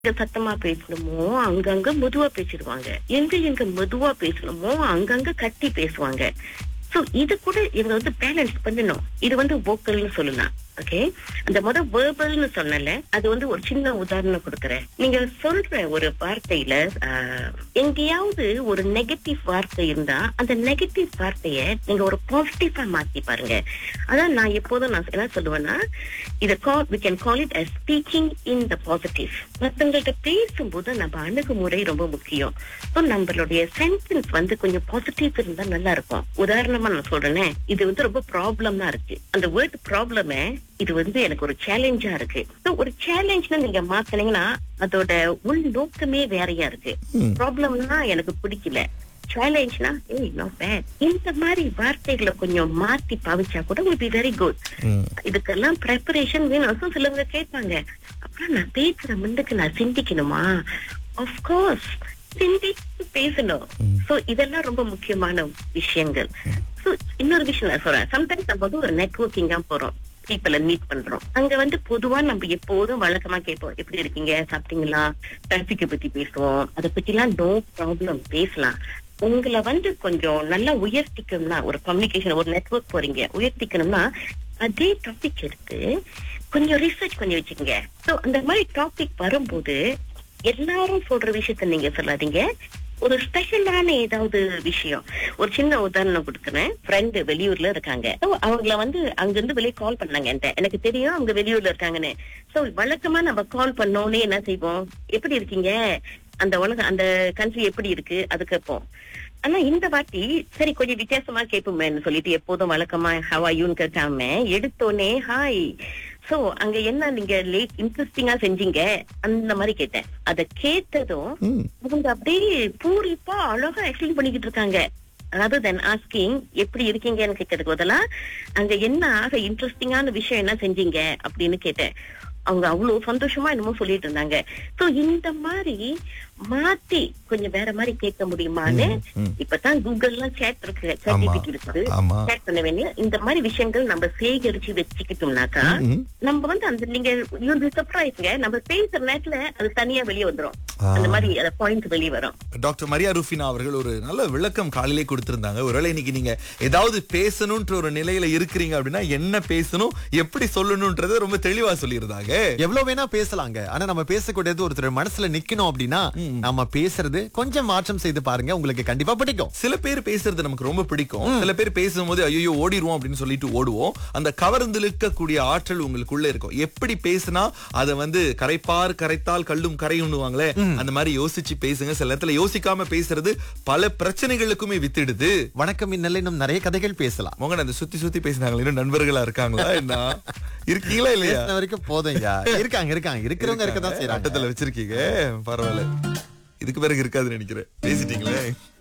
எங்க சத்தமா பேசணுமோ அங்கங்க மெதுவா பேசிடுவாங்க எங்க எங்க மெதுவா பேசணுமோ அங்கங்க கட்டி பேசுவாங்க சோ இது கூட இவங்க வந்து பேலன்ஸ் பண்ணணும் இது வந்து வோக்கல்னு சொல்லலாம் ஓகே அந்த முத வேர்பல்னு சொன்னல அது வந்து ஒரு சின்ன உதாரணம் கொடுக்கறேன் நீங்க சொல்ற ஒரு வார்த்தையில ஆஹ், எங்கேயாவது ஒரு நெகட்டிவ் வார்த்தை இருந்தா அந்த நெகட்டிவ் வார்த்தைய நீங்க ஒரு பாசிட்டிவா மாத்தி பாருங்க அதான் நான் எப்போதும் நான் என்ன சொல்லுவேன்னா இத கால் we can call it as speaking in the positive மத்தவங்கள்ட்ட பேசும்போது நம்ம அணுகுமுறை ரொம்ப முக்கியம் ஸோ நம்மளுடைய சென்டென்ஸ் வந்து கொஞ்சம் பாசிட்டிவ் இருந்தா நல்லா இருக்கும் உதாரணமா நான் சொல்றேனே இது வந்து ரொம்ப ப்ராப்ளமா இருக்கு அந்த வேர்ட் ப்ராப்ளமே இது வந்து எனக்கு ஒரு சேலஞ்சா இருக்கு ஸோ ஒரு சேலஞ்ச்னு நீங்க மாத்தினீங்கன்னா அதோட உள் நோக்கமே வேறையா இருக்கு ப்ராப்ளம்னா எனக்கு பிடிக்கல சேலஞ்ச்னா ஏய் நோ பேட் இந்த மாதிரி வார்த்தைகளை கொஞ்சம் மாத்தி பாவிச்சா கூட will be வெரி குட் இதுக்கெல்லாம் ப்ரிப்பரேஷன் வேணும் So சிலவங்க கேட்பாங்க அப்புறம் நான் பேசுற முன்னுக்கு நான் சிந்திக்கணுமா கோர்ஸ் சிந்திச்சு பேசணும் சோ இதெல்லாம் ரொம்ப முக்கியமான விஷயங்கள் சோ இன்னொரு விஷயம் நான் சொல்றேன் சம்டைம்ஸ் நம்ம வந்து ஒரு நெட்வொர்க்கிங்கா போறோம் பீப்பிள மீட் பண்றோம் அங்க வந்து பொதுவா நம்ம எப்போதும் வழக்கமா கேட்போம் எப்படி இருக்கீங்க சாப்பிட்டீங்களா டிராபிக்க பத்தி பேசுவோம் அதை பத்தி எல்லாம் நோ ப்ராப்ளம் பேசலாம் உங்களை வந்து கொஞ்சம் நல்லா உயர்த்திக்கணும்னா ஒரு கம்யூனிகேஷன் ஒரு நெட்வொர்க் போறீங்க உயர்த்திக்கணும்னா அதே டாபிக் எடுத்து கொஞ்சம் ரிசர்ச் பண்ணி வச்சுக்கோங்க சோ அந்த மாதிரி டாபிக் வரும்போது எல்லாரும் சொல்ற விஷயத்த நீங்க சொல்லாதீங்க ஒரு ஸ்பெஷலான ஏதாவது விஷயம் ஒரு சின்ன உதாரணம் கொடுக்குறேன் ஃப்ரெண்டு வெளியூர்ல இருக்காங்க So, அவங்கள வந்து அங்கிருந்து வெளியே கால் பண்ணாங்க என்கிட்ட எனக்கு தெரியும் அவங்க வெளியூர்ல இருக்காங்கன்னு சோ வழக்கமா நம்ம கால் பண்ணோன்னே என்ன செய்வோம் எப்படி இருக்கீங்க அந்த உலக அந்த கண்ட்ரி எப்படி இருக்கு அது கேட்போம் ஆனா இந்த வாட்டி சரி கொஞ்சம் வித்தியாசமா கேட்போமேன்னு சொல்லிட்டு எப்போதும் வழக்கமா ஹவா யூன்னு கேட்காம எடுத்தோடனே ஹாய் சோ அங்க என்ன நீங்க லேட் இன்ட்ரெஸ்டிங்கா செஞ்சீங்க அந்த மாதிரி கேட்டேன் அத கேட்டதும் அவங்க அப்படியே பூரிப்பா அழகா எக்ஸ்பிளைன் பண்ணிக்கிட்டு இருக்காங்க அதாவது தென் ஆஸ்கிங் எப்படி இருக்கீங்கன்னு கேட்கறதுக்கு பதிலா அங்க என்ன ஆக இன்ட்ரெஸ்டிங்கான விஷயம் என்ன செஞ்சீங்க அப்படின்னு கேட்டேன் அவங்க அவ்வளவு சந்தோஷமா என்னமோ சொல்லிட்டு இருந்தாங்க சோ இந்த மாதிரி மாத்தி கொஞ்சம் வேற மாதிரி கேட்க முடியுமான்னு இப்பதான் கூகுள் எல்லாம் சேட் இருக்கு சர்டிபிகேட் இருக்குது ஆமா. சேட் பண்ண வேண்டிய இந்த மாதிரி விஷயங்கள் நம்ம சேகரிச்சு வச்சுக்கிட்டோம்னாக்கா நம்ம வந்து அந்த நீங்க யூ சர்ப்ரைஸ்ங்க நம்ம பேசுற நேரத்துல அது தனியா வெளியே வந்துரும் அந்த மாதிரி அந்த பாயிண்ட் வெளியே வரும் டாக்டர் மரியா ரூஃபினா அவர்கள் ஒரு நல்ல விளக்கம் காலையிலே கொடுத்திருந்தாங்க ஒருவேளை இன்னைக்கு நீங்க ஏதாவது பேசணும்ன்ற ஒரு நிலையில இருக்கிறீங்க அப்படின்னா என்ன பேசணும் எப்படி சொல்லணும்ன்றதை ரொம்ப தெளிவா சொல்லியிருந்தாங்க எவ்வளவு வேணா பேசலாங்க ஆனா நம்ம பேசக்கூடியது ஒருத்தர் மனசுல நிக்கணும் அப்படின்னா நம்ம பேசுறது கொஞ்சம் மாற்றம் செய்து பாருங்க உங்களுக்கு கண்டிப்பா பிடிக்கும் சில பேர் பேசுறது நமக்கு ரொம்ப பிடிக்கும் சில பேர் பேசும்போது ஐயோ ஓடிடுவோம் அப்படின்னு சொல்லிட்டு ஓடுவோம் அந்த கவர்ந்திழுக்கக்கூடிய ஆற்றல் உங்களுக்குள்ள இருக்கும் எப்படி பேசினா அதை வந்து கரைப்பார் கரைத்தால் கல்லும் கரையுண்ணுவாங்களே அந்த மாதிரி யோசிச்சு பேசுங்க சில நேரத்துல யோசிக்காம பேசுறது பல பிரச்சனைகளுக்குமே வித்திடுது வணக்கம் இந்நிலை இன்னும் நிறைய கதைகள் பேசலாம் மோகன் அந்த சுத்தி சுத்தி பேசினாங்களே இன்னும் நண்பர்களா இருக்காங்களா என்ன இருக்கீங்களா இல்லையா பேசின வரைக்கும் போதும் ஐயா இருக்காங்க இருக்காங்க இருக்கிறவங்க இருக்கதான் செய்யறாங்க அட்டத்துல வச்சிருக்கீங்க பரவாயில்ல இதுக்கு பிறகு இருக்காதுன்னு நினைக்கிறேன் பேசிட்டீங்களே